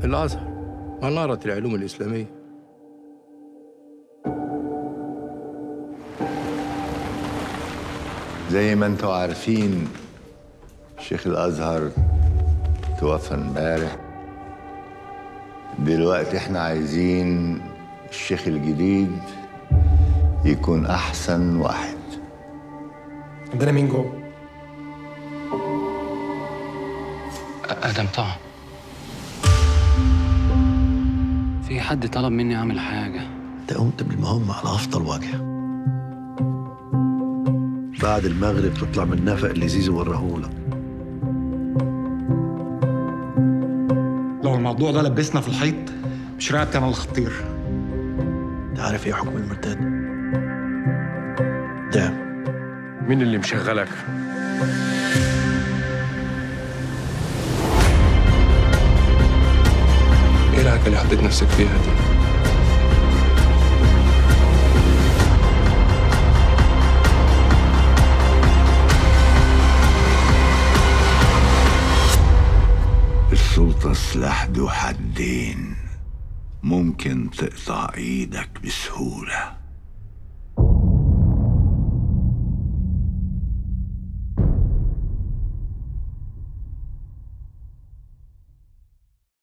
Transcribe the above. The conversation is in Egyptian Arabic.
الازهر مناره العلوم الاسلاميه زي ما انتوا عارفين شيخ الازهر توفى امبارح دلوقتي احنا عايزين الشيخ الجديد يكون احسن واحد عندنا مين جوه؟ ادم طه في حد طلب مني اعمل حاجه انت قمت بالمهمة على افضل وجه بعد المغرب تطلع من النفق اللي زيزو ورahولك لو الموضوع ده لبسنا في الحيط مش رقبتي انا الخطير انت عارف ايه حكم المرتد؟ ده مين اللي مشغلك ايه الحاجه اللي حطيت نفسك فيها دي السلطة سلاح ذو حدين ممكن تقطع ايدك بسهولة